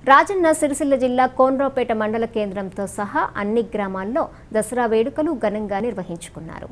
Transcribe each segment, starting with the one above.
రాజన్న సిరిసిల్ల జిల్లా కోన్రాపేట మండల కేంద్రంతో సహా అన్ని గ్రామాల్లో దసరా వేడుకలు ఘనంగా నిర్వహించుకున్నారు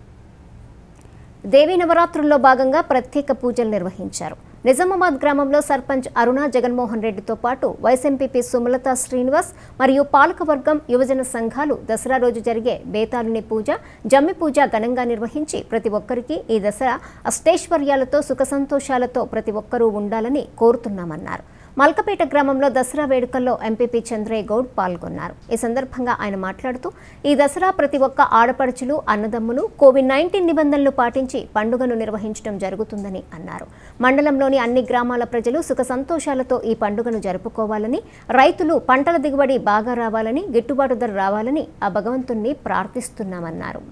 దేవీ నవరాత్రుల్లో భాగంగా ప్రత్యేక పూజలు నిర్వహించారు నిజామాబాద్ గ్రామంలో సర్పంచ్ అరుణ జగన్మోహన్ రెడ్డితో పాటు వైస్ ఎంపీపీ సుమలత శ్రీనివాస్ మరియు పాలకవర్గం యువజన సంఘాలు దసరా రోజు జరిగే బేతాళుని పూజ జమ్మి పూజ ఘనంగా నిర్వహించి ప్రతి ఒక్కరికి ఈ దసరా అష్టైశ్వర్యాలతో సుఖ సంతోషాలతో ప్రతి ఒక్కరూ ఉండాలని కోరుతున్నామన్నారు మల్కపేట గ్రామంలో దసరా వేడుకల్లో ఎంపీపీ చంద్రయ్య గౌడ్ పాల్గొన్నారు ఈ సందర్భంగా ఆయన మాట్లాడుతూ ఈ దసరా ప్రతి ఒక్క ఆడపడుచులు అన్నదమ్ములు కోవిడ్ నైన్టీన్ నిబంధనలు పాటించి పండుగను నిర్వహించడం జరుగుతుందని అన్నారు మండలంలోని అన్ని గ్రామాల ప్రజలు సుఖ సంతోషాలతో ఈ పండుగను జరుపుకోవాలని రైతులు పంటల దిగుబడి బాగా రావాలని గిట్టుబాటు ధర రావాలని ఆ భగవంతుణ్ణి ప్రార్థిస్తున్నామన్నారు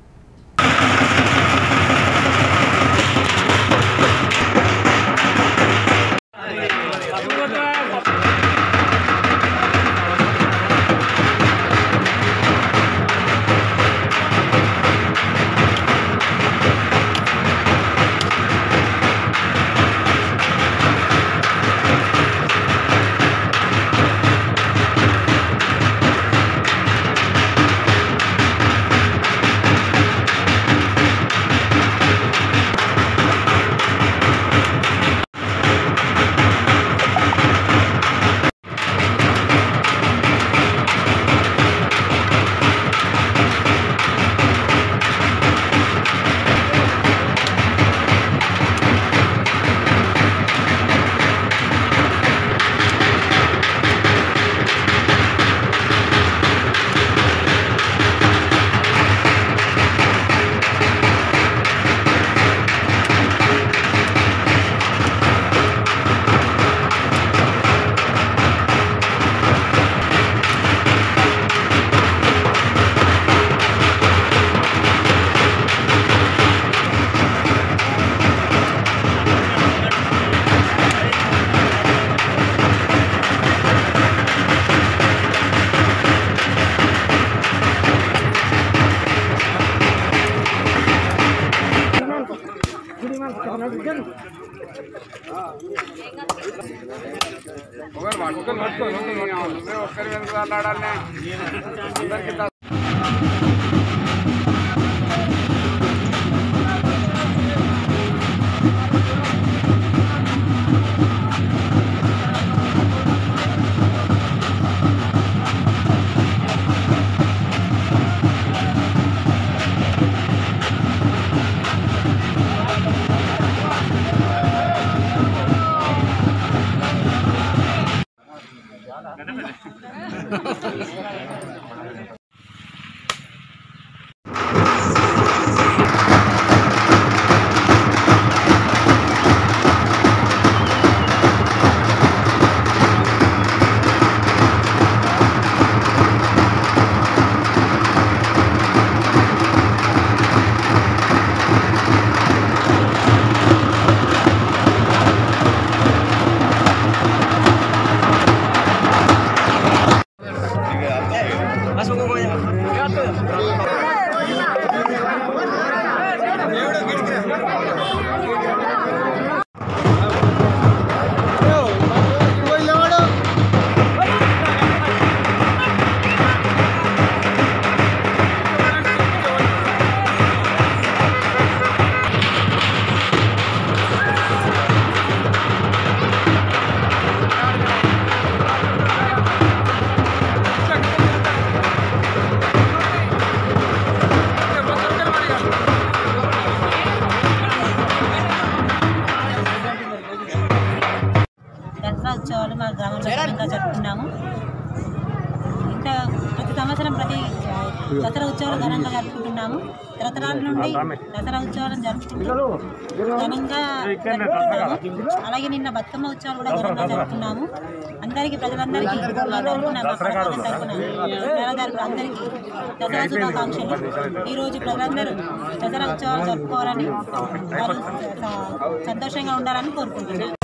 ఒకరు పట్టుకొని పట్టుకొని నువ్వే ఒక్కరి మీద మాట్లాడాలి అందరికి దసరా ఉత్సవాలు మా గ్రామంలో ఘనంగా జరుపుకున్నాము ఇంకా ప్రతి సంవత్సరం ప్రతి ఆ, దసరా ఉత్సవాలు ఘనంగా జరుపుకుంటున్నాము తరతరాల నుండి దసరా ఉత్సవాలను జరుపుకుంటూ ఘనంగా జరుపుకుంటున్నాము అలాగే నిన్న బతుకమ్మ ఉత్సవాలు కూడా ఘనంగా జరుపుకున్నాము అందరికీ ప్రజలందరికీ మా తరపున మా ప్రభుత్వం తరపున ప్రజల తరపున అందరికీ దసరా శుభాకాంక్షలు ఈరోజు ప్రజలందరూ దసరా ఉత్సవాలు జరుపుకోవాలని వారు స- సంతోషంగా ఉండాలని కోరుకుంటున్నాను